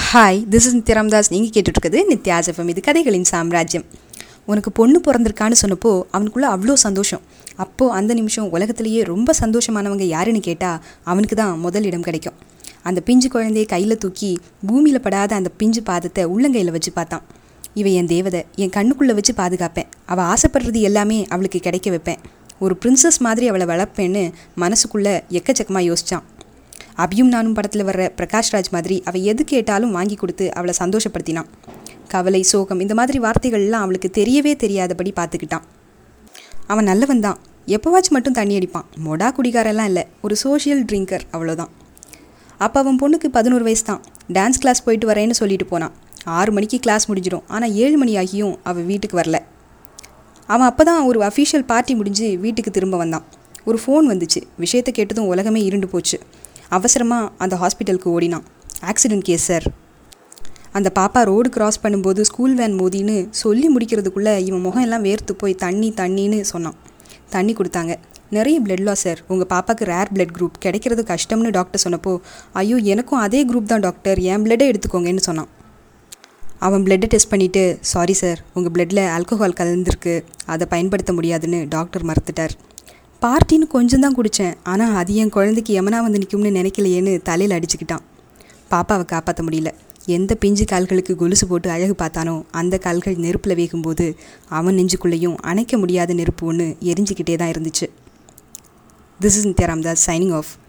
hi this is Nithya Ramdas நீங்கள் கேட்டுட்ருக்குது நித்யா ஜெஃபம் இது கதைகளின் சாம்ராஜ்யம் உனக்கு பொண்ணு பிறந்திருக்கான்னு சொன்னப்போ அவனுக்குள்ளே அவ்வளோ சந்தோஷம் அப்போது அந்த நிமிஷம் உலகத்திலேயே ரொம்ப சந்தோஷமானவங்க யாருன்னு கேட்டால் அவனுக்கு தான் முதல் இடம் கிடைக்கும் அந்த பிஞ்சு குழந்தையை கையில் தூக்கி பூமியில் படாத அந்த பிஞ்சு பாதத்தை உள்ளங்கையில் வச்சு பார்த்தான் இவ என் தேவதை என் கண்ணுக்குள்ளே வச்சு பாதுகாப்பேன் அவள் ஆசைப்படுறது எல்லாமே அவளுக்கு கிடைக்க வைப்பேன் ஒரு பிரின்சஸ் மாதிரி அவளை வளர்ப்பேன்னு மனசுக்குள்ளே எக்கச்சக்கமாக யோசிச்சான் அபியும் நானும் படத்தில் வர்ற பிரகாஷ்ராஜ் மாதிரி அவள் எது கேட்டாலும் வாங்கி கொடுத்து அவளை சந்தோஷப்படுத்தினான் கவலை சோகம் இந்த மாதிரி வார்த்தைகள்லாம் அவளுக்கு தெரியவே தெரியாதபடி பார்த்துக்கிட்டான் அவன் நல்லவன் தான் எப்போவாச்சும் மட்டும் தண்ணி அடிப்பான் மொடா குடிகாரெல்லாம் இல்லை ஒரு சோஷியல் ட்ரிங்கர் அவ்வளோதான் அப்போ அவன் பொண்ணுக்கு பதினோரு வயசு தான் டான்ஸ் கிளாஸ் போயிட்டு வரேன்னு சொல்லிட்டு போனான் ஆறு மணிக்கு கிளாஸ் முடிஞ்சிடும் ஆனால் ஏழு மணி ஆகியும் அவள் வீட்டுக்கு வரல அவன் அப்போ தான் ஒரு அஃபீஷியல் பார்ட்டி முடிஞ்சு வீட்டுக்கு திரும்ப வந்தான் ஒரு ஃபோன் வந்துச்சு விஷயத்தை கேட்டதும் உலகமே இருண்டு போச்சு அவசரமாக அந்த ஹாஸ்பிட்டலுக்கு ஓடினான் ஆக்சிடென்ட் கேஸ் சார் அந்த பாப்பா ரோடு கிராஸ் பண்ணும்போது ஸ்கூல் வேன் மோதின்னு சொல்லி முடிக்கிறதுக்குள்ளே இவன் முகம் எல்லாம் வேர்த்து போய் தண்ணி தண்ணின்னு சொன்னான் தண்ணி கொடுத்தாங்க நிறைய பிளட் லாஸ் சார் உங்கள் பாப்பாக்கு ரேர் பிளட் குரூப் கிடைக்கிறது கஷ்டம்னு டாக்டர் சொன்னப்போ ஐயோ எனக்கும் அதே குரூப் தான் டாக்டர் என் பிளட்டை எடுத்துக்கோங்கன்னு சொன்னான் அவன் பிளட்டை டெஸ்ட் பண்ணிவிட்டு சாரி சார் உங்கள் பிளட்டில் ஆல்கஹால் கலந்துருக்கு அதை பயன்படுத்த முடியாதுன்னு டாக்டர் மறுத்துட்டார் பார்ட்டின்னு கொஞ்சம் தான் குடித்தேன் ஆனால் அது என் குழந்தைக்கு எமனா வந்து நிற்கும்னு நினைக்கலையேன்னு தலையில் அடிச்சுக்கிட்டான் பாப்பாவை காப்பாற்ற முடியல எந்த பிஞ்சு கால்களுக்கு கொலுசு போட்டு அழகு பார்த்தானோ அந்த கால்கள் நெருப்பில் வேகும்போது அவன் நெஞ்சுக்குள்ளேயும் அணைக்க முடியாத நெருப்பு ஒன்று எரிஞ்சிக்கிட்டே தான் இருந்துச்சு this is Nithya Ramdas signing of